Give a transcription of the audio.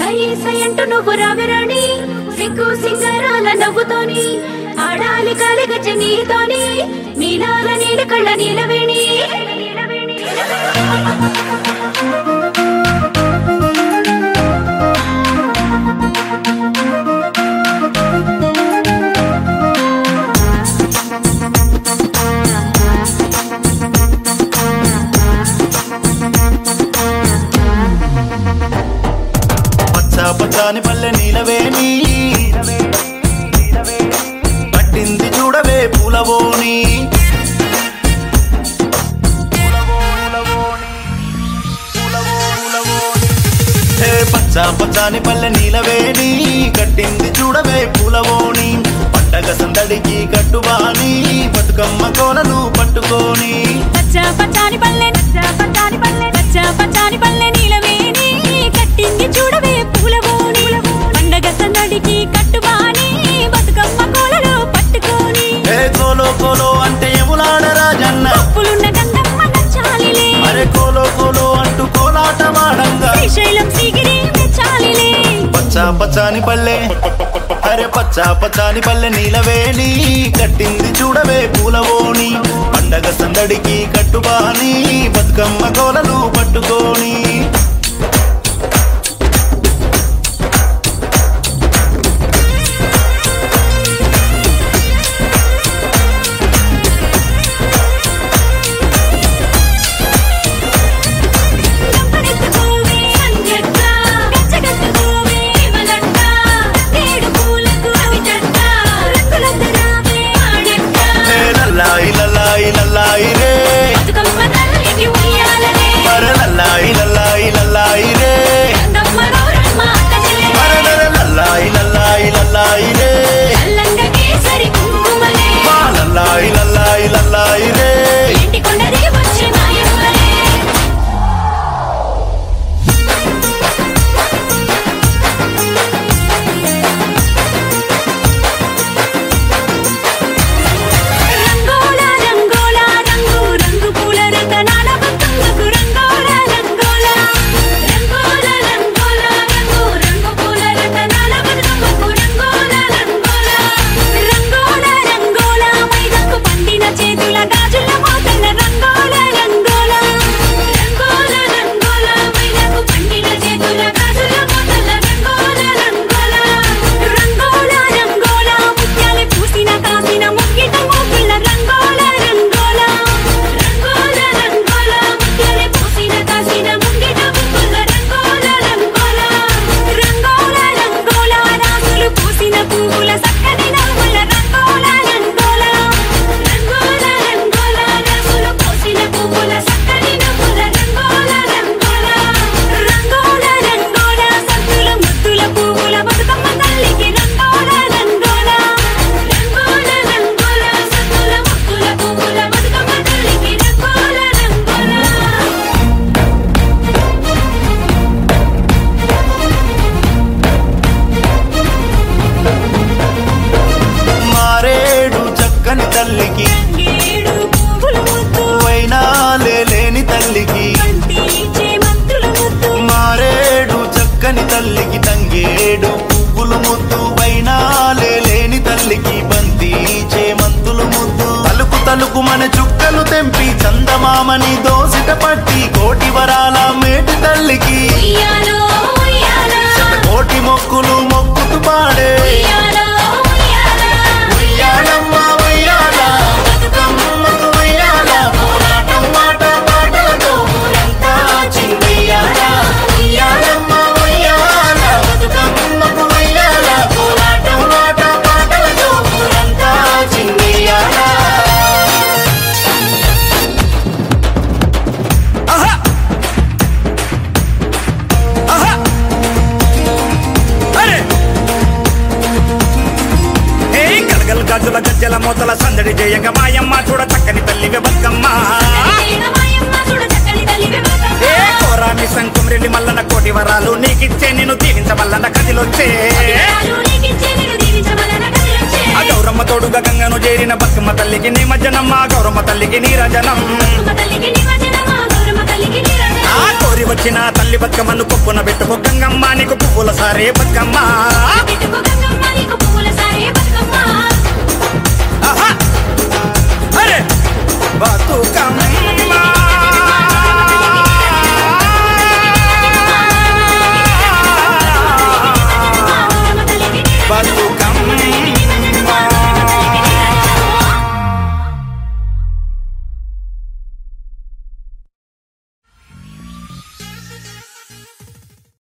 సై సై అంటూ నువ్వు రాగరాణి సిగ్గు సింగరాల నవ్వుతోని ఆడాలి కాలిగచ్చ నీతోని నీలాల నీల కళ్ళ నీలవేణి పచ్చ పచ్చాని పల్లె నీలవేణి పట్టింది చూడవే పూలవోని హే పచ్చ పచ్చాని పల్లె నీలవేణి కట్టింది చూడవే పూలవోని పండగ సందడికి కట్టుబాని బతుకమ్మ కోలను పట్టుకోని పచ్చ పచ్చాని పల్లె పచ్చ పచ్చాని పల్లె పచ్చ పచ్చాని పల్లె నీలవేణి కట్టింది చూడవే పూలవోని పండగ సందడికి కట్టుబాని బతుకమ్మ కోలలో పట్టుకొని హే కోలో కోలో అంటే ఎములాడ రాజన్న పులున్న గంగమ్మ నచ్చాలిలే అరే కోలో కోలో అంటూ కోలాటమాడంగా శ్రీశైలం సిగిరి మెచ్చాలిలే పచ్చ పచ్చాని పల్లె అరే పచ్చ పచ్చాని పల్లె నీలవేణి కట్టింది చూడవే పూలవోని పండగ సందడికి కట్టుబాని బతుకమ్మ కోలను పట్టుకోని గంపనెత్తుకోవే సంజక్క గచ్చగట్టుకోవే విమలక్క తేడు పూలకు అవి చెక్క రంగులందరావే ఆడెక్క హే లల్లాయి లల్లాయి లల్లాయి రే బతుకమ్మ తల్లికి ఉయ్యాలనే మర లల్లాయి లల్లాయి లల్లాయి రే గంగమ్మ గౌరమ్మ అక్కచెల్లెలే మర నర లల్లాయి లల్లాయి లల్లాయి రే అల్లంగ కేసరి కుంకుమలే మా లల్లాయి లల్లాయి లల్లాయి రే ఇంటి కొండది వచ్చే మాయమ్మలే రంగోల రంగోల రంగు రంగు పూల రతనాల బతుకు రంగోల రంగోల రంగోల రంగోల రంగు రంగు పూల రతనాల బతుకు రంగోల రంగోల రంగోల రంగోల మైదకు పండిన చేతుల గాజుల మోతల రంగోల రంగోల రంగోల రంగోల మైదకు పండిన చేతుల గాజుల మోతల రంగోల రంగోల రంగోల రంగోల ముత్యాలు పూసిన కాసిన ముగ్గిట మోపిల్ల రంగోల రంగోల రంగోల రంగోల ముత్యాలు పూసిన కాసిన ముగ్గిట మోపిల్ల రంగోల రంగోల రంగోల రంగోల రాసులు పూసిన పువ్వుల సక్కని నవ్వుల రంగోల రంగోల రంగోల రంగోల రాసులు పూసిన పువ్వుల సక్కని నవ్వుల రంగోల రంగోల రంగోల రంగోల సత్తుల ముద్దుల పువ్వుల బతుకమ్మ తల్లికి రంగోల రంగోల రంగోల రంగోల సత్తుల ముద్దుల పువ్వుల బతుకమ్మ తల్లికి రంగోల రంగోల మారేడు చక్కని తల్లికి గేడు పువ్వుల ముద్దు వైనాలే లేని తల్లికి కంటి చేమంతుల ముద్దు మారేడు చక్కని తల్లికి తంగేడు పువ్వులు ముద్దు వైనాలే లేని తల్లికి బంతి చేమంతులు ముద్దు తలుకు తలుకు మన చుక్కలు తెంపి చందమామని దోసిట పట్టి కోటి వరాల మేటి తల్లికి ఉయ్యాలో ఉయ్యాలా కోటి మొక్కులు మొక్కుతూ పాడే ఉయ్యాలో ఉయ్యాలా ఉయ్యాలమ్మ ఉయ్యాల బతుకమ్మకు ఉయ్యాల పోరాటం మాట పాటలతో ఊరంతా చిందెయ్యాల ఉయ్యాలమ్మ ఉయ్యాల బతుకమ్మకు ఉయ్యాల పోరాటం మాట పాటలతో ఊరంతా చిందెయ్యాల ఆహా ఆహా అరే ఏ గలగల గాజుల గజ్జల మూతల సందడి జయక మాయమ్మ చూడ చక్కని తల్లి బతుకమ్మ మాయమ్మ చూడ చక్కని తల్లి ఏ కోరామి శంకుం రెల్లి మల్లన కోటి వరాలు నీకిచ్చే నిన్ను దీవించమల్లన కదిలొచ్చే ఆ గౌరమ్మ తోడుగా గంగను చేరిన బతుకమ్మ తల్లికి నిమజ్జనం మా గౌరమ్మ తల్లికి నీరజనం తల్లికి నిమజ్జనమా గౌరమ్మ తల్లికి నిరంజనం ఆ కోరి వచ్చిన తల్లి బతుకమ్మను కొప్పున పెట్టుకో గంగమ్మ నీకు పువ్వుల సారే బతుకమ్మ పెట్టుకో